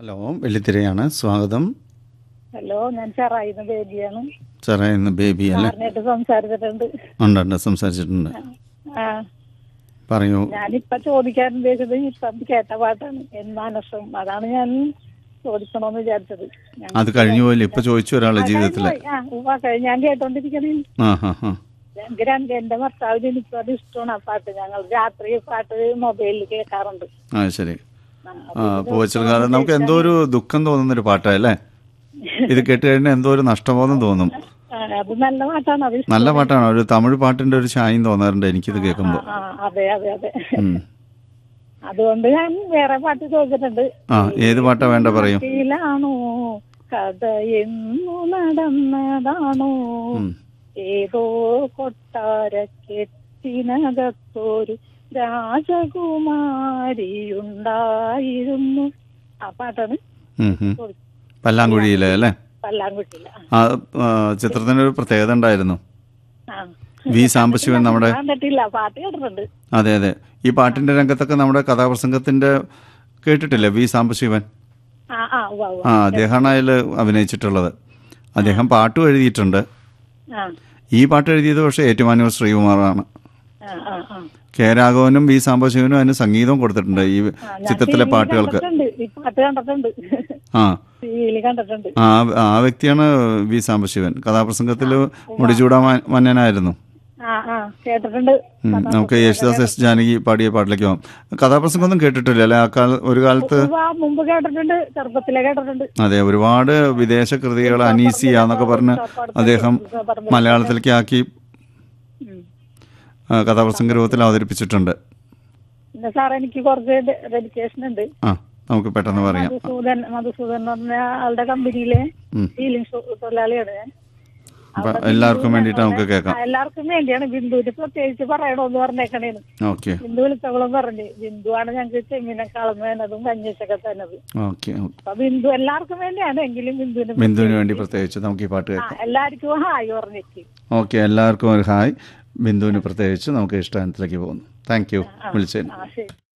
Hello വെള്ളിത്തിരയാണ് സ്വാഗതം hello ഞാൻ ചെറായിന്ന് ബേബിയാണ് സാറേ ഇന്ന് ബേബി അല്ലേ സാറിനായിട്ട് സംസാരിച്ചിട്ടുണ്ട് ഉണ്ട് ഉണ്ട് സംസാരിച്ചിട്ടുണ്ട് ആ പറയൂ ഞാനിപ്പൊ ചോദിക്കാൻ ഉദ്ദേശിച്ചത് ഇപ്പം കേട്ട പാട്ടാണ് എൻ മാനസം അതാണ് ഞാൻ ചോദിക്കണമെന്ന് വിചാരിച്ചത് ഞാൻ- അത് കഴിഞ്ഞു പോയില്ല ഇപ്പൊ ചോദിച്ചു ഒരാളെ ജീവിതത്തില് കഴിഞ്ഞുപോയി. ആ, ഉവ്വ, കഴിഞ്ഞ് ഞാൻ കേട്ടോണ്ടിരിക്കണേ ആ ഹാ ഹാ എനിക്ക് രണ്ട് എന്റെ ഭർത്താവിന് എനിക്കത് ഇഷ്ടമാണ് ആ പാട്ട് ഞങ്ങൾ രാത്രി പാട്ട് മൊബൈലിൽ കേൾക്കാറുണ്ട് ആ ശരി ആ, ആ പൂവച്ചൽക്കാരൻ നമുക്ക് എന്തോ ഒരു ദുഃഖം തോന്നുന്നൊരു പാട്ടല്ലേ ഇത് കേട്ട് കഴിഞ്ഞാൽ എന്തോ ഒരു നഷ്ടബോധം തോന്നും ആ, അത് നല്ല പാട്ടാണ് അത് ഇഷ്ടം. നല്ല പാട്ടാണ് ഒരു തമിഴ് പാട്ടിന്റെ ഒരു ചായം തോന്നാറുണ്ട് എനിക്കിത് കേൾക്കുമ്പോൾ ആ അതെ അതെ അതെ ഉം. അതുകൊണ്ട് ഞാൻ വേറെ പാട്ട് ചോദിച്ചിട്ടുണ്ട് ആ ഏത് പാട്ടാ വേണ്ട പറയൂ ാണോ കഥ എന്നു നടന്നതാണോ ഉം. ഏതോ കൊട്ടാര കെട്ടിനകത്തൊരു രാജകുമാരിയുണ്ടായിരുന്നു ആ പാട്ടാണ് ഉം, ഉം. പല്ലാങ്കുഴിയിലെ അല്ലേ പല്ലാൻകുട്ടിയില്ല ആ ആ, ചിത്രത്തിന് ഒരു പ്രത്യേകത ഉണ്ടായിരുന്നു ആ വി സാംബശിവൻ നമ്മുടെ കണ്ടിട്ടില്ല പാട്ട് കേട്ടിട്ടുണ്ട് അതെ അതെ ഈ പാട്ടിന്റെ രംഗത്തൊക്കെ നമ്മുടെ കഥാപ്രസംഗത്തിന്റെ കേട്ടിട്ടില്ലേ വി സാംബശിവൻ ആ ആ ഉവ്വ ഉവ്വ ആ അദ്ദേഹമാണ് അതിൽ അഭിനയിച്ചിട്ടുള്ളത് അദ്ദേഹം പാട്ടും എഴുതിയിട്ടുണ്ട് ആ ഈ പാട്ട് എഴുതിയത് പക്ഷേ ഏറ്റുമാനൂർ ശ്രീകുമാറാണ് ആ ആ ആ കെ രാഘവനും വി സാംബശിവനും അതിന് സംഗീതവും കൊടുത്തിട്ടുണ്ട് ഈ ചിത്രത്തിലെ TV പാട്ടുകൾക്ക് കണ്ടിട്ടുണ്ട് ഈ പാട്ട് കണ്ടിട്ടുണ്ട് ആ ടിവിയിൽ കണ്ടിട്ടുണ്ട് ആ ആ വ്യക്തിയാണ് വി സാംബശിവൻ കഥാപ്രസംഗത്തിൽ മുടിചൂടാ മ- മന്നനായിരുന്നു ആ ആ കേട്ടിട്ടുണ്ട് ഉം, നമുക്ക് യേശുദാസ് എസ് ജാനകി പാടിയ പാട്ടിലേക്ക് പോകാം കഥാപ്രസംഗമൊന്നും കേട്ടിട്ടില്ല അല്ലെ ആ കാല ഒരു കാലത്ത് ഉവ്വ, മുമ്പ് കേട്ടിട്ടുണ്ട് ചെറുപ്പത്തിലെ കേട്ടിട്ടുണ്ട് അതെ ഒരുപാട് വിദേശ കൃതികൾ അനീസിയ എന്നൊക്കെ പറഞ്ഞ് അദ്ദേഹം മലയാളത്തിലേക്ക് ആക്കി ഉം. ആ, കഥാപ്രസംഗ രൂപത്തിൽ അവതരിപ്പിച്ചിട്ടുണ്ട് പിന്നെ സാർ എനിക്ക് കുറച്ച് ഡെഡിക്കേഷൻ ഉണ്ട് ആ നമുക്ക് പെട്ടെന്ന് പറയാം മധുസൂദൻ മധുസൂദൻ എന്ന് പറഞ്ഞ ആളുടെ കമ്പനിയിലെ ഉം. ഡീലിംഗ് തൊഴിലാളിയാണ് ഞാൻ അപ്പൊ എല്ലാവർക്കും വേണ്ടിയിട്ട് നമുക്ക് ആ, കേൾക്കാം എല്ലാവർക്കും വേണ്ടിയാണ് ബിന്ദുവിന് പ്രത്യേകിച്ച് പറയണമെന്ന് പറഞ്ഞേക്കണേന്ന് ഓക്കെ ബിന്ദു വിളിച്ചവളും പറഞ്ഞു ബിന്ദുവാണ് ഞങ്ങൾക്ക് ചെമ്മീനെ കളന്നതും കഞ്ഞിച്ചൊക്കെ തന്നത് ഓക്കെ ഓക്കെ അപ്പൊ ബിന്ദു എല്ലാവർക്കും വേണ്ടിയാണ് എങ്കിലും ബിന്ദുവിന് ബിന്ദുവിന് വേണ്ടി പ്രത്യേകിച്ച് നമുക്ക് ഈ പാട്ട് ആ, കേൾക്കാം എല്ലാവർക്കും ഹായ് പറഞ്ഞേക്ക് ഓക്കെ എല്ലാവർക്കും ഒരു ഹായ് ബിന്ദുവിന് പ്രത്യേകിച്ച് നമുക്ക് ഇഷ്ടാനത്തിലേക്ക് പോകുന്നു താങ്ക് യു വിളിച്ചതിന് ആ ശരി